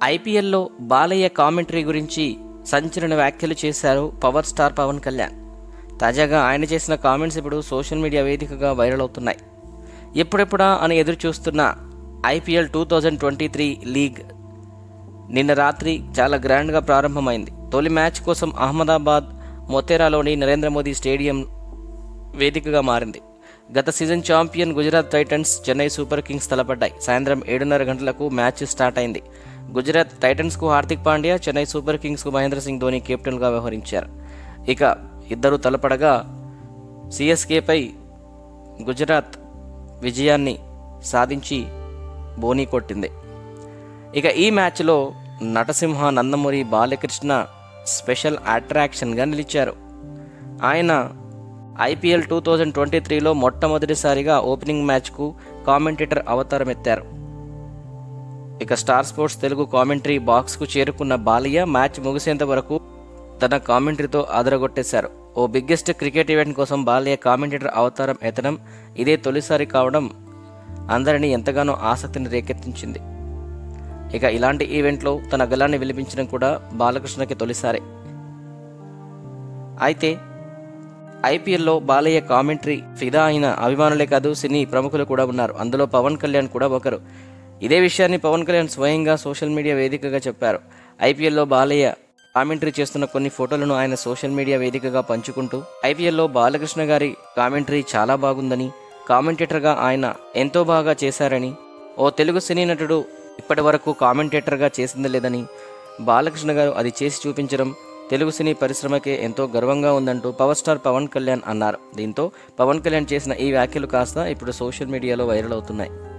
ఐపీఎల్లో బాలయ్య కామెంటరీ గురించి సంచలన వ్యాఖ్యలు చేశారు పవర్ స్టార్ పవన్ కళ్యాణ్ తాజాగా ఆయన చేసిన కామెంట్స్ ఇప్పుడు సోషల్ మీడియా వేదికగా వైరల్ అవుతున్నాయి ఎప్పుడెప్పుడా అని ఎదురు చూస్తున్న IPL two thousand twenty three league నిన్న రాత్రి చాలా గ్రాండ్గా ప్రారంభమైంది తొలి మ్యాచ్ కోసం అహ్మదాబాద్ మొతేరాలోని నరేంద్ర మోదీ స్టేడియం వేదికగా మారింది గత season champion Gujarat Titans Chennai Super Kings తలపడ్డాయి సాయంత్రం ఏడున్నర గంటలకు మ్యాచ్ స్టార్ట్ అయింది గుజరాత్ టైటన్స్కు హార్దిక్ పాండ్యా చెన్నై సూపర్ కింగ్స్కు మహేంద్ర సింగ్ ధోని కెప్టెన్గా వ్యవహరించారు ఇక ఇద్దరు తలపడగా సిఎస్కేపై గుజరాత్ విజయాన్ని సాధించి బోనీ కొట్టింది ఇక ఈ మ్యాచ్లో నటసింహ నందమూరి బాలకృష్ణ స్పెషల్ అట్రాక్షన్గా నిలిచారు ఆయన ఐపీఎల్ టూ థౌజండ్ ట్వంటీ త్రీలో మొట్టమొదటిసారిగా ఓపెనింగ్ మ్యాచ్కు కామెంటేటర్ అవతారం ఎత్తారు ఇక స్టార్ స్పోర్ట్స్ తెలుగు కామెంటరీ బాక్స్కు చేరుకున్న బాలయ్య మ్యాచ్ ముగిసేంత వరకు తన కామెంటరీతో అదరగొట్టేశారు ఓ బిగ్గెస్ట్ క్రికెట్ ఈవెంట్ కోసం బాలయ్య కామెంటేటర్ అవతారం ఎత్తడం ఇదే తొలిసారి కావడం అందరినీ ఎంతగానో ఆసక్తిని రేకెత్తించింది ఇక ఇలాంటి ఈవెంట్లో తన గలాన్ని విలిపించడం కూడా బాలకృష్ణకి తొలిసారే అయితే ఐపీఎల్లో బాలయ్య కామెంటరీ ఫిదా అయిన అభిమానులే కాదు సినీ ప్రముఖులు కూడా ఉన్నారు అందులో పవన్ కళ్యాణ్ కూడా ఒకరు ఇదే విషయాన్ని పవన్ కళ్యాణ్ స్వయంగా సోషల్ మీడియా వేదికగా చెప్పారు ఐపీఎల్లో బాలయ్య కామెంటరీ చేస్తున్న కొన్ని ఫోటోలను ఆయన సోషల్ మీడియా వేదికగా పంచుకుంటూ ఐపీఎల్లో బాలకృష్ణ గారి కామెంటరీ చాలా బాగుందని కామెంటేటర్గా ఆయన ఎంతో బాగా చేశారని ఓ తెలుగు సినీ నటుడు ఇప్పటి వరకు కామెంటేటర్గా చేసింది లేదని బాలకృష్ణ గారు అది చేసి చూపించడం తెలుగు సినీ పరిశ్రమకే ఎంతో గర్వంగా ఉందంటూ పవర్ స్టార్ పవన్ కళ్యాణ్ అన్నారు దీంతో పవన్ కళ్యాణ్ చేసిన ఈ వ్యాఖ్యలు కాస్త ఇప్పుడు సోషల్ మీడియాలో వైరల్ అవుతున్నాయి